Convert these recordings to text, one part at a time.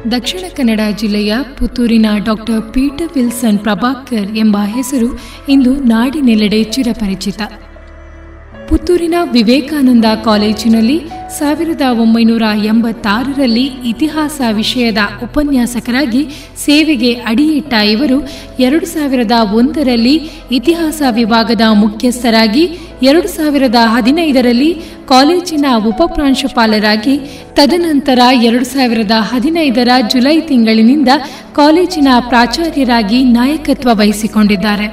ದಕ್ಷಿಣ ಕನ್ನಡ ಜಿಲ್ಲೆಯ ಪುತ್ತೂರಿನ ಡಾಕ್ಟರ್ ಪೀಟರ್ ವಿಲ್ಸನ್ ಪ್ರಭಾಕರ್ ಎಂಬ ಹೆಸರು ಇಂದು ನಾಡಿನೆಲ್ಲೆಡೆ ಚಿರಪರಿಚಿತ ಪುತ್ತೂರಿನ ವಿವೇಕಾನಂದ ಕಾಲೇಜಿನಲ್ಲಿ ಸಾವಿರದ ಒಂಬೈನೂರ ಎಂಬತ್ತಾರರಲ್ಲಿ ಇತಿಹಾಸ ವಿಷಯದ ಉಪನ್ಯಾಸಕರಾಗಿ ಸೇವೆಗೆ ಅಡಿಯಿಟ್ಟ ಇವರು ಎರಡು ಸಾವಿರದ ಒಂದರಲ್ಲಿ ಇತಿಹಾಸ ವಿಭಾಗದ ಮುಖ್ಯಸ್ಥರಾಗಿ ಎರಡು ಸಾವಿರದ ಹದಿನೈದರಲ್ಲಿ ಕಾಲೇಜಿನ ಉಪಪ್ರಾಂಶುಪಾಲರಾಗಿ ತದನಂತರ ಎರಡು ಸಾವಿರದ ಹದಿನೈದರ ಜುಲೈ ತಿಂಗಳಿನಿಂದ ಕಾಲೇಜಿನ ಪ್ರಾಚಾರ್ಯರಾಗಿ ನಾಯಕತ್ವ ವಹಿಸಿಕೊಂಡಿದ್ದಾರೆ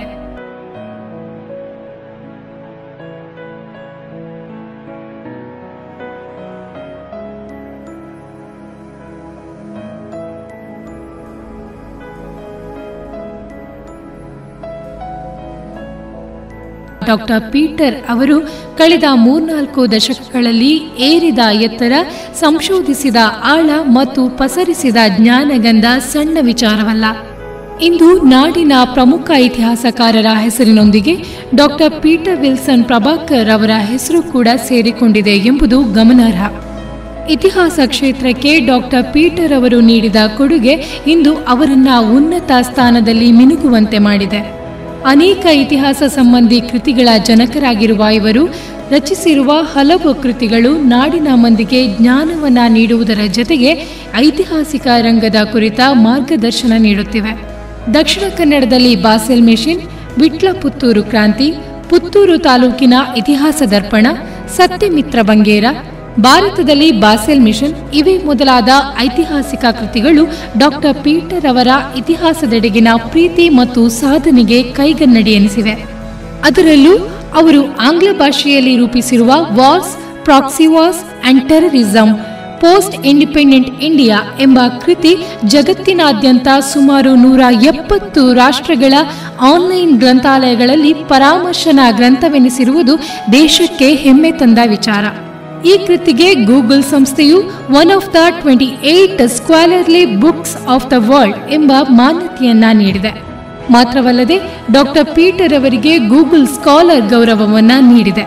ಡಾಕ್ಟರ್ ಪೀಟರ್ ಅವರು ಕಳೆದ ಮೂರ್ನಾಲ್ಕು ದಶಕಗಳಲ್ಲಿ ಏರಿದ ಎತ್ತರ ಸಂಶೋಧಿಸಿದ ಆಳ ಮತ್ತು ಪಸರಿಸಿದ ಜ್ಞಾನಗಂಧ ಸಣ್ಣ ವಿಚಾರವಲ್ಲ ಇಂದು ನಾಡಿನ ಪ್ರಮುಖ ಇತಿಹಾಸಕಾರರ ಹೆಸರಿನೊಂದಿಗೆ ಡಾಕ್ಟರ್ ಪೀಟರ್ ವಿಲ್ಸನ್ ಪ್ರಭಾಕರ್ ಅವರ ಹೆಸರು ಕೂಡ ಸೇರಿಕೊಂಡಿದೆ ಎಂಬುದು ಗಮನಾರ್ಹ ಇತಿಹಾಸ ಕ್ಷೇತ್ರಕ್ಕೆ ಡಾಕ್ಟರ್ ಪೀಟರ್ ಅವರು ನೀಡಿದ ಕೊಡುಗೆ ಇಂದು ಅವರನ್ನ ಉನ್ನತ ಸ್ಥಾನದಲ್ಲಿ ಮಿನುಗುವಂತೆ ಮಾಡಿದೆ ಅನೇಕ ಇತಿಹಾಸ ಸಂಬಂಧಿ ಕೃತಿಗಳ ಜನಕರಾಗಿರುವ ಇವರು ರಚಿಸಿರುವ ಹಲವು ಕೃತಿಗಳು ನಾಡಿನ ಮಂದಿಗೆ ಜ್ಞಾನವನ್ನ ನೀಡುವುದರ ಜೊತೆಗೆ ಐತಿಹಾಸಿಕ ರಂಗದ ಕುರಿತ ಮಾರ್ಗದರ್ಶನ ನೀಡುತ್ತಿವೆ ದಕ್ಷಿಣ ಕನ್ನಡದಲ್ಲಿ ಬಾಸೆಲ್ ಮಿಷನ್ ವಿಟ್ಲ ಪುತ್ತೂರು ಕ್ರಾಂತಿ ಪುತ್ತೂರು ತಾಲೂಕಿನ ಇತಿಹಾಸ ದರ್ಪಣ ಸತ್ಯಮಿತ್ರ ಬಂಗೇರ ಭಾರತದಲ್ಲಿ ಬಾಸೆಲ್ ಮಿಷನ್ ಇವೇ ಮೊದಲಾದ ಐತಿಹಾಸಿಕ ಕೃತಿಗಳು ಡಾಕ್ಟರ್ ಪೀಟರ್ ಅವರ ಇತಿಹಾಸದೆಡೆಗಿನ ಪ್ರೀತಿ ಮತ್ತು ಸಾಧನೆಗೆ ಕೈಗನ್ನಡಿ ಎನಿಸಿವೆ ಅದರಲ್ಲೂ ಅವರು ಆಂಗ್ಲ ಭಾಷೆಯಲ್ಲಿ ರೂಪಿಸಿರುವ wars proxy wars and terrorism post independent India ಎಂಬ ಕೃತಿ ಜಗತ್ತಿನಾದ್ಯಂತ ಸುಮಾರು ನೂರ ಎಪ್ಪತ್ತು ರಾಷ್ಟ್ರಗಳ ಆನ್ಲೈನ್ ಗ್ರಂಥಾಲಯಗಳಲ್ಲಿ ಪರಾಮರ್ಶನ ಗ್ರಂಥವೆನಿಸಿರುವುದು ದೇಶಕ್ಕೆ ಹೆಮ್ಮೆ ತಂದ ವಿಚಾರ ಈ ಕೃತಿಗೆ ಗೂಗಲ್ ಸಂಸ್ಥೆಯು one of the twenty eight scholarly books of the world ಎಂಬ ಮಾನ್ಯತೆಯನ್ನ ನೀಡಿದೆ ಮಾತ್ರವಲ್ಲದೆ ಡಾಕ್ಟರ್ ಪೀಟರ್ ಅವರಿಗೆ ಗೂಗಲ್ ಸ್ಕಾಲರ್ ಗೌರವವನ್ನ ನೀಡಿದೆ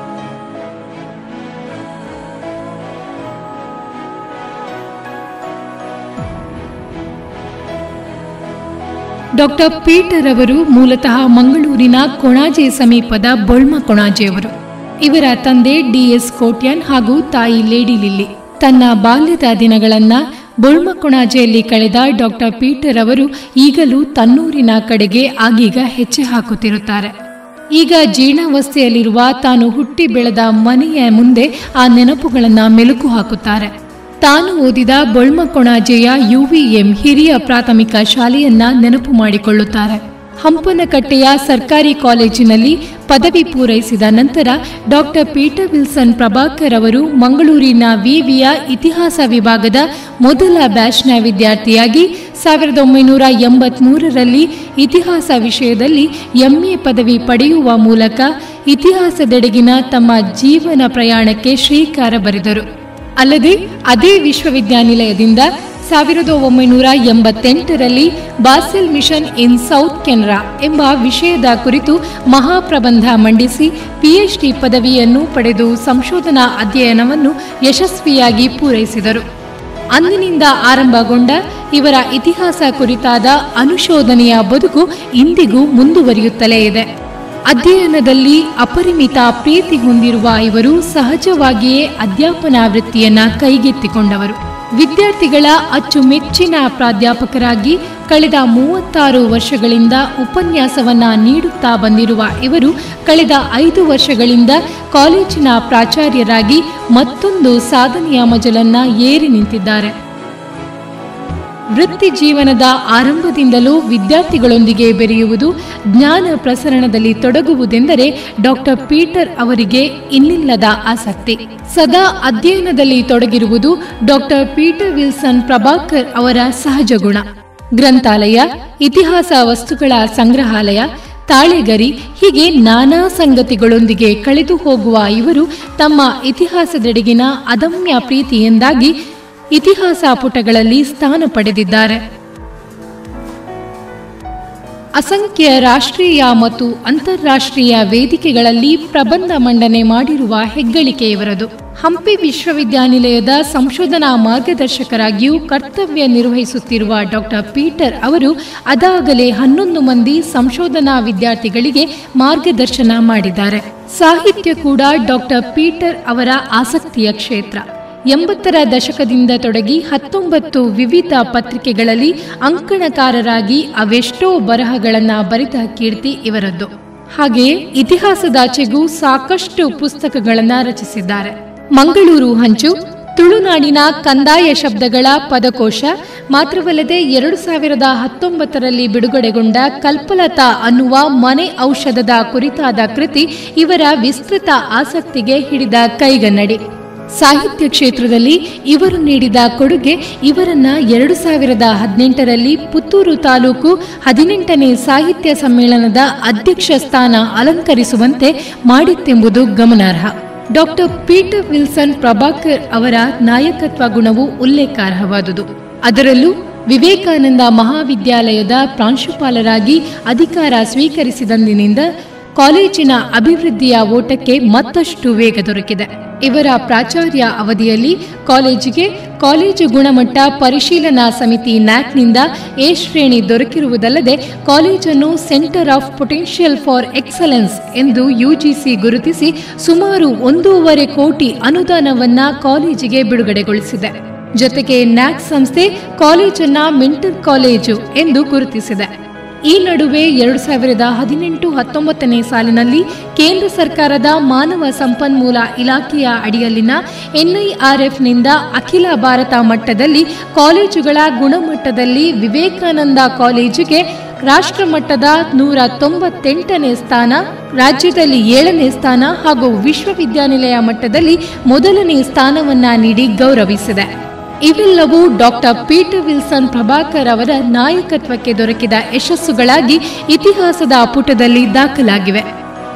ಡಾಕ್ಟರ್ ಪೀಟರ್ ಅವರು ಮೂಲತಃ ಮಂಗಳೂರಿನ ಕೊಣಾಜೆ ಸಮೀಪದ ಬೊಳ್ಮ ಕೊಣಾಜೆಯವರು ಇವರ ತಂದೆ ಡಿಎಸ್ ಕೋಟ್ಯಾನ್ ಹಾಗೂ ತಾಯಿ ಲೇಡಿ ಲಿಲ್ಲಿ ತನ್ನ ಬಾಲ್ಯದ ದಿನಗಳನ್ನ ಬೊಳ್ಮಕೊಣಾಜೆಯಲ್ಲಿ ಕಳೆದ ಡಾಕ್ಟರ್ ಪೀಟರ್ ಅವರು ಈಗಲೂ ತನ್ನೂರಿನ ಕಡೆಗೆ ಆಗೀಗ ಹೆಜ್ಜೆ ಹಾಕುತ್ತಿರುತ್ತಾರೆ ಈಗ ಜೀರ್ಣಾವಸ್ಥೆಯಲ್ಲಿರುವ ತಾನು ಹುಟ್ಟಿ ಬೆಳೆದ ಮನೆಯ ಮುಂದೆ ಆ ನೆನಪುಗಳನ್ನ ಮೆಲುಕು ಹಾಕುತ್ತಾರೆ ತಾನು ಓದಿದ ಬೊಳ್ಮಕೊಣಾಜೆಯ ಯುವಿಎಂ ಹಿರಿಯ ಪ್ರಾಥಮಿಕ ಶಾಲೆಯನ್ನ ನೆನಪು ಮಾಡಿಕೊಳ್ಳುತ್ತಾರೆ ಹಂಪನಕಟ್ಟೆಯ ಸರ್ಕಾರಿ ಕಾಲೇಜಿನಲ್ಲಿ ಪದವಿ ಪೂರೈಸಿದ ನಂತರ ಡಾಕ್ಟರ್ ಪೀಟರ್ ವಿಲ್ಸನ್ ಪ್ರಭಾಕರ್ ಅವರು ಮಂಗಳೂರಿನ ವಿವಿಯ ಇತಿಹಾಸ ವಿಭಾಗದ ಮೊದಲ ಬ್ಯಾಚ್ನ ವಿದ್ಯಾರ್ಥಿಯಾಗಿ ಸಾವಿರದ ಒಂಬೈನೂರ ಎಂಬತ್ಮೂರರಲ್ಲಿ ಇತಿಹಾಸ ವಿಷಯದಲ್ಲಿ ಎಂಎ ಪದವಿ ಪಡೆಯುವ ಮೂಲಕ ಇತಿಹಾಸದೆಡೆಗಿನ ತಮ್ಮ ಜೀವನ ಪ್ರಯಾಣಕ್ಕೆ ಶ್ರೀಕಾರ ಬರೆದರು ಅಲ್ಲದೆ ಅದೇ ವಿಶ್ವವಿದ್ಯಾನಿಲಯದಿಂದ ಸಾವಿರದ ಒಂಬೈನೂರ ಎಂಬತ್ತೆಂಟರಲ್ಲಿ Basel mission in South Canara ಎಂಬ ವಿಷಯದ ಕುರಿತು ಮಹಾಪ್ರಬಂಧ ಮಂಡಿಸಿ ಪಿಎಚ್ಡಿ ಪದವಿಯನ್ನು ಪಡೆದು ಸಂಶೋಧನಾ ಅಧ್ಯಯನವನ್ನು ಯಶಸ್ವಿಯಾಗಿ ಪೂರೈಸಿದರು ಅಂದಿನಿಂದ ಆರಂಭಗೊಂಡ ಇವರ ಇತಿಹಾಸ ಕುರಿತಾದ ಅನುಶೋಧನೆಯ ಬದುಕು ಇಂದಿಗೂ ಮುಂದುವರಿಯುತ್ತಲೇ ಇದೆ ಅಧ್ಯಯನದಲ್ಲಿ ಅಪರಿಮಿತ ಪ್ರೀತಿ ಹೊಂದಿರುವ ಇವರು ಸಹಜವಾಗಿಯೇ ಅಧ್ಯಾಪನ ವೃತ್ತಿಯನ್ನ ಕೈಗೆತ್ತಿಕೊಂಡವರು ವಿದ್ಯಾರ್ಥಿಗಳ ಅಚ್ಚುಮೆಚ್ಚಿನ ಪ್ರಾಧ್ಯಾಪಕರಾಗಿ ಕಳೆದ ಮೂವತ್ತಾರು ವರ್ಷಗಳಿಂದ ಉಪನ್ಯಾಸವನ್ನ ನೀಡುತ್ತಾ ಬಂದಿರುವ ಇವರು ಕಳೆದ ಐದು ವರ್ಷಗಳಿಂದ ಕಾಲೇಜಿನ ಪ್ರಾಚಾರ್ಯರಾಗಿ ಮತ್ತೊಂದು ಸಾಧನೆಯ ಮಜಲನ್ನ ಏರಿ ನಿಂತಿದ್ದಾರೆ ವೃತ್ತಿ ಜೀವನದ ಆರಂಭದಿಂದಲೂ ವಿದ್ಯಾರ್ಥಿಗಳೊಂದಿಗೆ ಬೆರೆಯುವುದು ಜ್ಞಾನ ಪ್ರಸರಣದಲ್ಲಿ ತೊಡಗುವುದೆಂದರೆ ಡಾಕ್ಟರ್ ಪೀಟರ್ ಅವರಿಗೆ ಇನ್ನಿಲ್ಲದ ಆಸಕ್ತಿ ಸದಾ ಅಧ್ಯಯನದಲ್ಲಿ ತೊಡಗಿರುವುದು ಡಾಕ್ಟರ್ ಪೀಟರ್ ವಿಲ್ಸನ್ ಪ್ರಭಾಕರ್ ಅವರ ಸಹಜ ಗುಣ ಗ್ರಂಥಾಲಯ ಇತಿಹಾಸ ವಸ್ತುಗಳ ಸಂಗ್ರಹಾಲಯ ತಾಳೆಗರಿ ಹೀಗೆ ನಾನಾ ಸಂಗತಿಗಳೊಂದಿಗೆ ಕಳೆದು ಹೋಗುವ ಇವರು ತಮ್ಮ ಇತಿಹಾಸದೆಡೆಗಿನ ಅದಮ್ಯ ಪ್ರೀತಿಯಿಂದಾಗಿ ಇತಿಹಾಸ ಪುಟಗಳಲ್ಲಿ ಸ್ಥಾನ ಪಡೆದಿದ್ದಾರೆ ಅಸಂಖ್ಯ ರಾಷ್ಟ್ರೀಯ ಮತ್ತು ಅಂತಾರಾಷ್ಟ್ರೀಯ ವೇದಿಕೆಗಳಲ್ಲಿ ಪ್ರಬಂಧ ಮಂಡನೆ ಮಾಡಿರುವ ಹೆಗ್ಗಳಿಕೆ ಇವರದು ಹಂಪಿ ವಿಶ್ವವಿದ್ಯಾನಿಲಯದ ಸಂಶೋಧನಾ ಮಾರ್ಗದರ್ಶಕರಾಗಿಯೂ ಕರ್ತವ್ಯ ನಿರ್ವಹಿಸುತ್ತಿರುವ ಡಾಕ್ಟರ್ ಪೀಟರ್ ಅವರು ಅದಾಗಲೇ ಹನ್ನೊಂದು ಮಂದಿ ಸಂಶೋಧನಾ ವಿದ್ಯಾರ್ಥಿಗಳಿಗೆ ಮಾರ್ಗದರ್ಶನ ಮಾಡಿದ್ದಾರೆ ಸಾಹಿತ್ಯ ಕೂಡ ಡಾಕ್ಟರ್ ಪೀಟರ್ ಅವರ ಆಸಕ್ತಿಯ ಕ್ಷೇತ್ರ ಎಂಬತ್ತರ ದಶಕದಿಂದ ತೊಡಗಿ ಹತ್ತೊಂಬತ್ತು ವಿವಿಧ ಪತ್ರಿಕೆಗಳಲ್ಲಿ ಅಂಕಣಕಾರರಾಗಿ ಅವೆಷ್ಟೋ ಬರಹಗಳನ್ನು ಬರೆದ ಕೀರ್ತಿ ಇವರದ್ದು ಹಾಗೆಯೇ ಇತಿಹಾಸದಾಚೆಗೂ ಸಾಕಷ್ಟು ಪುಸ್ತಕಗಳನ್ನು ರಚಿಸಿದ್ದಾರೆ ಮಂಗಳೂರು ಹಂಚು ತುಳುನಾಡಿನ ಕಂದಾಯ ಶಬ್ದಗಳ ಪದಕೋಶ ಮಾತ್ರವಲ್ಲದೆ ಎರಡು ಸಾವಿರದ ಹತ್ತೊಂಬತ್ತರಲ್ಲಿ ಬಿಡುಗಡೆಗೊಂಡ ಕಲ್ಪಲತಾ ಅನ್ನುವ ಮನೆ ಔಷಧದ ಕುರಿತಾದ ಕೃತಿ ಇವರ ವಿಸ್ತೃತ ಆಸಕ್ತಿಗೆ ಹಿಡಿದ ಕೈಗನ್ನಡಿ ಸಾಹಿತ್ಯ ಕ್ಷೇತ್ರದಲ್ಲಿ ಇವರು ನೀಡಿದ ಕೊಡುಗೆ ಇವರನ್ನ ಎರಡು ಸಾವಿರದ ಹದಿನೆಂಟರಲ್ಲಿ ಪುತ್ತೂರು ತಾಲೂಕು ಹದಿನೆಂಟನೇ ಸಾಹಿತ್ಯ ಸಮ್ಮೇಳನದ ಅಧ್ಯಕ್ಷ ಸ್ಥಾನ ಅಲಂಕರಿಸುವಂತೆ ಮಾಡಿತ್ತೆಂಬುದು ಗಮನಾರ್ಹ ಡಾಕ್ಟರ್ ಪೀಟರ್ ವಿಲ್ಸನ್ ಪ್ರಭಾಕರ್ ಅವರ ನಾಯಕತ್ವ ಗುಣವು ಉಲ್ಲೇಖಾರ್ಹವಾದುದು ಅದರಲ್ಲೂ ವಿವೇಕಾನಂದ ಮಹಾವಿದ್ಯಾಲಯದ ಪ್ರಾಂಶುಪಾಲರಾಗಿ ಅಧಿಕಾರ ಸ್ವೀಕರಿಸಿದಂದಿನಿಂದ ಕಾಲೇಜಿನ ಅಭಿವೃದ್ಧಿಯ ಓಟಕ್ಕೆ ಮತ್ತಷ್ಟು ವೇಗ ದೊರಕಿದೆ ಇವರ ಪ್ರಾಚಾರ್ಯ ಅವಧಿಯಲ್ಲಿ ಕಾಲೇಜಿಗೆ ಕಾಲೇಜು ಗುಣಮಟ್ಟ ಪರಿಶೀಲನಾ ಸಮಿತಿ ನ್ಯಾಕ್ನಿಂದ ಎ ಶ್ರೇಣಿ ದೊರಕಿರುವುದಲ್ಲದೆ ಕಾಲೇಜನ್ನು centre of potential for excellence ಎಂದು ಯುಜಿಸಿ ಗುರುತಿಸಿ ಸುಮಾರು ಒಂದೂವರೆ ಕೋಟಿ ಅನುದಾನವನ್ನ ಕಾಲೇಜಿಗೆ ಬಿಡುಗಡೆಗೊಳಿಸಿದೆ ಜೊತೆಗೆ ನ್ಯಾಕ್ ಸಂಸ್ಥೆ ಕಾಲೇಜನ್ನ ಮೆಂಟಲ್ ಕಾಲೇಜು ಎಂದು ಗುರುತಿಸಿದೆ ಈ ನಡುವೆ ಎರಡು ಸಾವಿರದ ಹದಿನೆಂಟು ಹತ್ತೊಂಬತ್ತನೇ ಸಾಲಿನಲ್ಲಿ ಕೇಂದ್ರ ಸರ್ಕಾರದ ಮಾನವ ಸಂಪನ್ಮೂಲ ಇಲಾಖೆಯ ಅಡಿಯಲ್ಲಿನ ಎನ್ಐಆರ್ಎಫ್ನಿಂದ ಅಖಿಲ ಭಾರತ ಮಟ್ಟದಲ್ಲಿ ಕಾಲೇಜುಗಳ ಗುಣಮಟ್ಟದಲ್ಲಿ ವಿವೇಕಾನಂದ ಕಾಲೇಜಿಗೆ ರಾಷ್ಟ್ರ ಮಟ್ಟದ ನೂರ ತೊಂಬತ್ತೆಂಟನೇ ಸ್ಥಾನ ರಾಜ್ಯದಲ್ಲಿ ಏಳನೇ ಸ್ಥಾನ ಹಾಗೂ ವಿಶ್ವವಿದ್ಯಾನಿಲಯ ಮಟ್ಟದಲ್ಲಿ ಮೊದಲನೇ ಸ್ಥಾನವನ್ನ ನೀಡಿ ಗೌರವಿಸಿದೆ ಇವೆಲ್ಲವೂ ಡಾಕ್ಟರ್ ಪೀಟರ್ ವಿಲ್ಸನ್ ಪ್ರಭಾಕರ್ ಅವರ ನಾಯಕತ್ವಕ್ಕೆ ದೊರಕಿದ ಯಶಸ್ಸುಗಳಾಗಿ ಇತಿಹಾಸದ ಪುಟದಲ್ಲಿ ದಾಖಲಾಗಿವೆ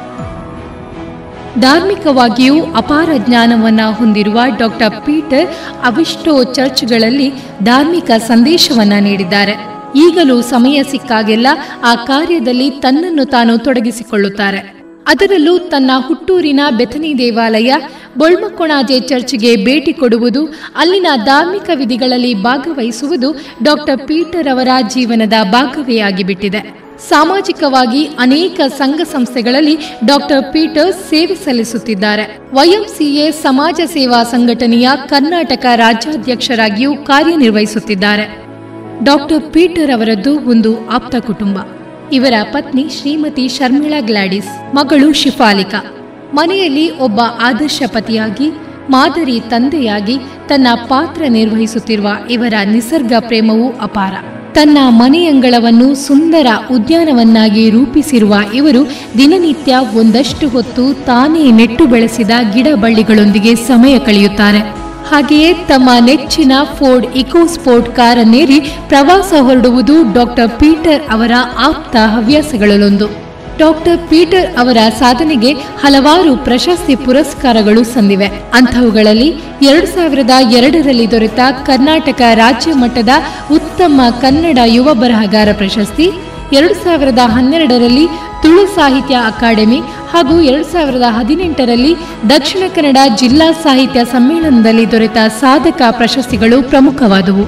ಧಾರ್ಮಿಕವಾಗಿಯೂ ಅಪಾರ ಜ್ಞಾನವನ್ನ ಹೊಂದಿರುವ ಡಾಕ್ಟರ್ ಪೀಟರ್ ಅವಿಷ್ಟೋ ಚರ್ಚ್ಗಳಲ್ಲಿ ಧಾರ್ಮಿಕ ಸಂದೇಶವನ್ನ ನೀಡಿದ್ದಾರೆ ಈಗಲೂ ಸಮಯ ಸಿಕ್ಕಾಗೆಲ್ಲ ಆ ಕಾರ್ಯದಲ್ಲಿ ತನ್ನನ್ನು ತಾನು ತೊಡಗಿಸಿಕೊಳ್ಳುತ್ತಾರೆ ಅದರಲ್ಲೂ ತನ್ನ ಹುಟ್ಟೂರಿನ ಬೆಥನಿ ದೇವಾಲಯ ಬೊಳ್ಮಕೊಣಾಜೆ ಚರ್ಚ್ಗೆ ಭೇಟಿ ಕೊಡುವುದು ಅಲ್ಲಿನ ಧಾರ್ಮಿಕ ವಿಧಿಗಳಲ್ಲಿ ಭಾಗವಹಿಸುವುದು ಡಾಕ್ಟರ್ ಪೀಟರ್ ಅವರ ಜೀವನದ ಭಾಗವೇ ಆಗಿಬಿಟ್ಟಿದೆ ಸಾಮಾಜಿಕವಾಗಿ ಅನೇಕ ಸಂಘ ಸಂಸ್ಥೆಗಳಲ್ಲಿ ಡಾಕ್ಟರ್ ಪೀಟರ್ ಸೇವೆ ಸಲ್ಲಿಸುತ್ತಿದ್ದಾರೆ ವೈಎಂಸಿಎ ಸಮಾಜ ಸೇವಾ ಸಂಘಟನೆಯ ಕರ್ನಾಟಕ ರಾಜ್ಯಾಧ್ಯಕ್ಷರಾಗಿಯೂ ಕಾರ್ಯನಿರ್ವಹಿಸುತ್ತಿದ್ದಾರೆ ಡಾಕ್ಟರ್ ಪೀಟರ್ ಅವರದ್ದು ಒಂದು ಆಪ್ತ ಕುಟುಂಬ ಇವರ ಪತ್ನಿ ಶ್ರೀಮತಿ ಶರ್ಮಿಳಾ ಗ್ಲಾಡಿಸ್ ಮಗಳು ಶಿಫಾಲಿಕಾ ಮನೆಯಲ್ಲಿ ಒಬ್ಬ ಆದರ್ಶ ಪತಿಯಾಗಿ ಮಾದರಿ ತಂದೆಯಾಗಿ ತನ್ನ ಪಾತ್ರ ನಿರ್ವಹಿಸುತ್ತಿರುವ ಇವರ ನಿಸರ್ಗ ಪ್ರೇಮವೂ ಅಪಾರ ತನ್ನ ಮನೆಯಂಗಳವನ್ನು ಸುಂದರ ಉದ್ಯಾನವನ್ನಾಗಿ ರೂಪಿಸಿರುವ ಇವರು ದಿನನಿತ್ಯ ಒಂದಷ್ಟು ಹೊತ್ತು ತಾನೇ ನೆಟ್ಟು ಬೆಳೆಸಿದ ಗಿಡ ಬಳ್ಳಿಗಳೊಂದಿಗೆ ಸಮಯ ಕಳೆಯುತ್ತಾರೆ ಹಾಗೆಯೇ ತಮ್ಮ ನೆಚ್ಚಿನ ಫೋರ್ಡ್ ಇಕೋ ಸ್ಪೋರ್ಟ್ ಕಾರನ್ನೇರಿ ಪ್ರವಾಸ ಹೊರಡುವುದು ಡಾಕ್ಟರ್ ಪೀಟರ್ ಅವರ ಆಪ್ತ ಹವ್ಯಾಸಗಳಲ್ಲೊಂದು ಡಾಕ್ಟರ್ ಪೀಟರ್ ಅವರ ಸಾಧನೆಗೆ ಹಲವಾರು ಪ್ರಶಸ್ತಿ ಪುರಸ್ಕಾರಗಳು ಸಂದಿವೆ ಅಂಥವುಗಳಲ್ಲಿ ಎರಡು ಸಾವಿರದ ಎರಡರಲ್ಲಿ ದೊರೆತ ಕರ್ನಾಟಕ ರಾಜ್ಯ ಮಟ್ಟದ ಉತ್ತಮ ಕನ್ನಡ ಯುವ ಬರಹಗಾರ ಪ್ರಶಸ್ತಿ ಎರಡು ಸಾವಿರದ ಹನ್ನೆರಡರಲ್ಲಿ ತುಳು ಸಾಹಿತ್ಯ ಅಕಾಡೆಮಿ ಹಾಗೂ ಎರಡು ಸಾವಿರದ ಹದಿನೆಂಟರಲ್ಲಿ ದಕ್ಷಿಣ ಕನ್ನಡ ಜಿಲ್ಲಾ ಸಾಹಿತ್ಯ ಸಮ್ಮೇಳನದಲ್ಲಿ ದೊರೆತ ಸಾಧಕ ಪ್ರಶಸ್ತಿಗಳು ಪ್ರಮುಖವಾದವು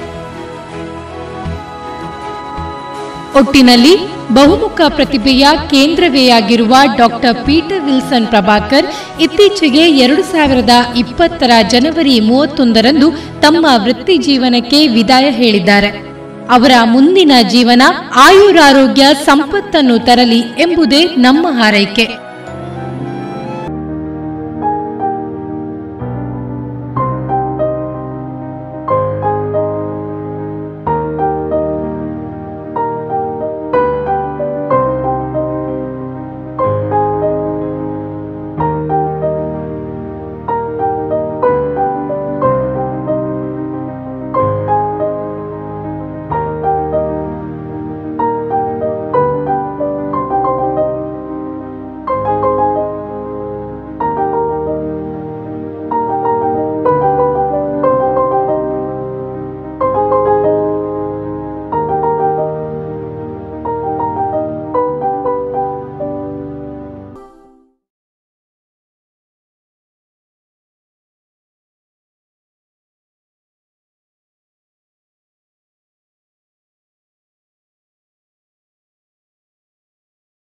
ಒಟ್ಟಿನಲ್ಲಿ ಬಹುಮುಖ ಪ್ರತಿಭೆಯ ಕೇಂದ್ರವೇ ಆಗಿರುವ ಡಾಕ್ಟರ್ ಪೀಟರ್ ವಿಲ್ಸನ್ ಪ್ರಭಾಕರ್ ಇತ್ತೀಚೆಗೆ ಎರಡು ಸಾವಿರದ ಇಪ್ಪತ್ತರ ಜನವರಿ ಮೂವತ್ತೊಂದರಂದು ತಮ್ಮ ವೃತ್ತಿ ಜೀವನಕ್ಕೆ ವಿದಾಯ ಹೇಳಿದ್ದಾರೆ ಅವರ ಮುಂದಿನ ಜೀವನ ಆಯುರಾರೋಗ್ಯ ಸಂಪತ್ತನ್ನು ತರಲಿ ಎಂಬುದೇ ನಮ್ಮ ಹಾರೈಕೆ